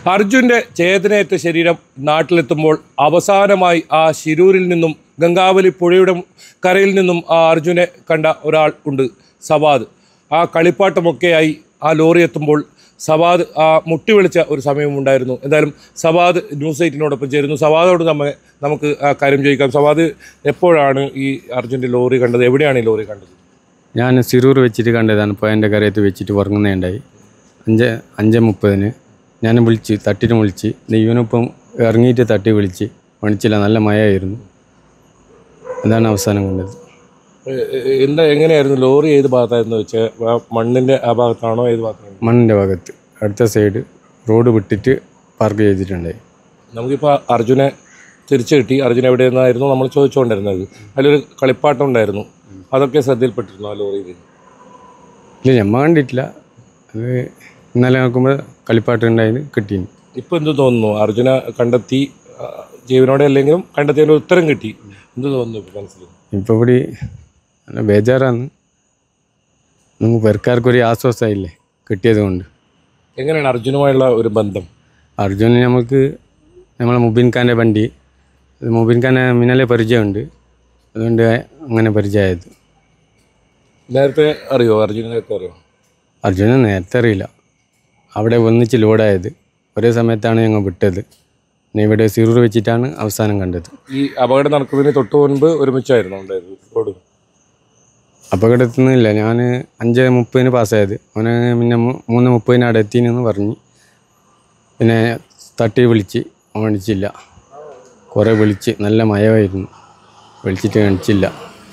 അർജുന്റെ ചേതനയേറ്റ ശരീരം നാട്ടിലെത്തുമ്പോൾ അവസാനമായി ആ ശിരൂരിൽ നിന്നും ഗംഗാവലി പുഴയുടെ കരയിൽ നിന്നും ആ അർജുനെ കണ്ട ഒരാൾ ഉണ്ട് സവാദ് ആ കളിപ്പാട്ടമൊക്കെയായി ആ ലോറി എത്തുമ്പോൾ സവാദ് ആ മുട്ടി വിളിച്ച ഒരു സമയമുണ്ടായിരുന്നു എന്തായാലും സവാദ് ന്യൂസ് എയ്റ്റിനോടൊപ്പം ചേരുന്നു സവാദോട് നമ്മെ നമുക്ക് ആ കാര്യം ചോദിക്കാം സവാദ് എപ്പോഴാണ് ഈ അർജുൻ്റെ ലോറി കണ്ടത് എവിടെയാണ് ഈ ലോറി കണ്ടത് ഞാൻ സിറൂർ വെച്ചിട്ട് കണ്ടതാണ് പോയൻ്റെ കരയത്ത് വെച്ചിട്ട് ഉറങ്ങുന്നുണ്ടായി അഞ്ച് അഞ്ച് മുപ്പതിന് ഞാൻ വിളിച്ച് തട്ടിന് വിളിച്ച് ദൈവനൊപ്പം ഇറങ്ങിയിട്ട് തട്ടി വിളിച്ച് വിളിച്ചില്ല നല്ല മഴയായിരുന്നു അതാണ് അവസാനം കണ്ടത് എ- എ- എന്താ എങ്ങനെയായിരുന്നു ലോറി ഏത് ഭാഗത്തായിരുന്നു വെച്ചാൽ മണ്ണിൻ്റെ ആ ഭാഗത്താണോ ഏത് ഭാഗത്താണോ മണ്ണിൻ്റെ ഭാഗത്ത് അടുത്ത സൈഡ് റോഡ് വിട്ടിട്ട് പാർക്ക് ചെയ്തിട്ടുണ്ടായി നമുക്കിപ്പോൾ അർജുനെ തിരിച്ചു കിട്ടി അർജുൻ എവിടെ നിന്നായിരുന്നു നമ്മൾ ചോദിച്ചുകൊണ്ടിരുന്നത് അതിലൊരു കളിപ്പാട്ടം ഉണ്ടായിരുന്നു അതൊക്കെ ശ്രദ്ധയിൽപ്പെട്ടിരുന്നു ആ ലോറിയിൽ ഇല്ല ഞമ്മ കണ്ടിട്ടില്ല അത് ഇന്നലെ നോക്കുമ്പോൾ കളിപ്പാട്ട് ഉണ്ടായത് കിട്ടീന് ഇപ്പോൾ എന്ത് തോന്നുന്നു അർജുന കണ്ടെത്തി ആ, ജീവനോടെ അല്ലെങ്കിലും കണ്ടെത്തിയതിൻ്റെ ഉത്തരം കിട്ടി എന്ത് തോന്നുന്നു ഇപ്പോൾ മനസ്സിൽ ഇപ്പോൾ ഇവിടെ നല്ല ബേജാറാണ് നമുക്ക് പെരക്കാർക്കൊരു ആശ്വാസമായില്ലേ കിട്ടിയത് കൊണ്ട് എങ്ങനെയാണ് അർജുനുമായുള്ള ഒരു ബന്ധം അർജുന് നമുക്ക് നമ്മളെ മുബിൻ ഖാൻ്റെ വണ്ടി അത് മുബിൻ ഖാനെ മിന്നലെ പരിചയമുണ്ട് അതുകൊണ്ട് അങ്ങനെ പരിചയമായത് നേരത്തെ അറിയോ അർജുനെ നേരത്തെ അറിയോ അർജുനെ നേരത്തെ അറിയില്ല അവിടെ ഒന്നിച്ച് ലോഡായത് ഒരേ സമയത്താണ് ഞങ്ങൾ വിട്ടത് പിന്നെ ഇവിടെ സിറൂർ വെച്ചിട്ടാണ് അവസാനം കണ്ടത് ഈ അപകടം നടക്കുന്നതിന് തൊട്ട് മുൻപ് ഒരുമിച്ചായിരുന്നു ഉണ്ടായത് റോഡ് അപകടത്തിനില്ല ഞാൻ അഞ്ച് മുപ്പതിന് പാസ്സായത് അവന് പിന്നെ മൂ- മൂന്ന് മുപ്പതിന് അവിടെ എത്തിയെന്ന് പറഞ്ഞ് പിന്നെ തട്ടി വിളിച്ച് അവൻ വിളിച്ചില്ല കുറേ വിളിച്ച് നല്ല മയമായിരുന്നു വിളിച്ചിട്ട് കാണിച്ചില്ല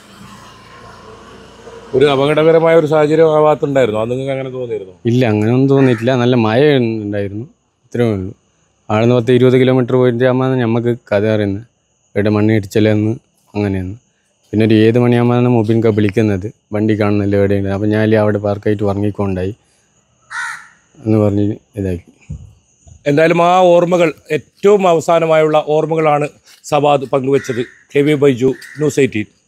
ഒരു അപകടകരമായ ഒരു സാഹചര്യം ആ ഭാഗത്തുണ്ടായിരുന്നു അത് നിങ്ങൾക്ക് അങ്ങനെ തോന്നിയിരുന്നു ഇല്ല അങ്ങനെയൊന്നും തോന്നിയിട്ടില്ല നല്ല മഴ ഉണ്ടായിരുന്നു ഇത്രയേ ഉള്ളൂ ആടുന്ന് പത്ത് ഇരുപത് കിലോമീറ്റർ പോയിട്ട് ആകുമ്പോൾ നമുക്ക് കഥ അറിയുന്നത് ഇവിടെ മണ്ണി ഇടിച്ചല്ലെന്ന് അങ്ങനെയെന്ന് പിന്നെ ഒരു ഏത് മണിയാകുമ്പോഴാണ് മൊബിൻക വിളിക്കുന്നത് വണ്ടി കാണുന്നില്ല എവിടെയുണ്ട് അപ്പോൾ ഞാൻ അവിടെ പാർക്കായിട്ട് ഉറങ്ങിക്കൊണ്ടായി എന്ന് പറഞ്ഞ് ഇതാക്കി എന്തായാലും ആ ഓർമ്മകൾ ഏറ്റവും അവസാനമായുള്ള ഓർമ്മകളാണ് സവാദ് പങ്കുവച്ചത് K V Baiju news eighteen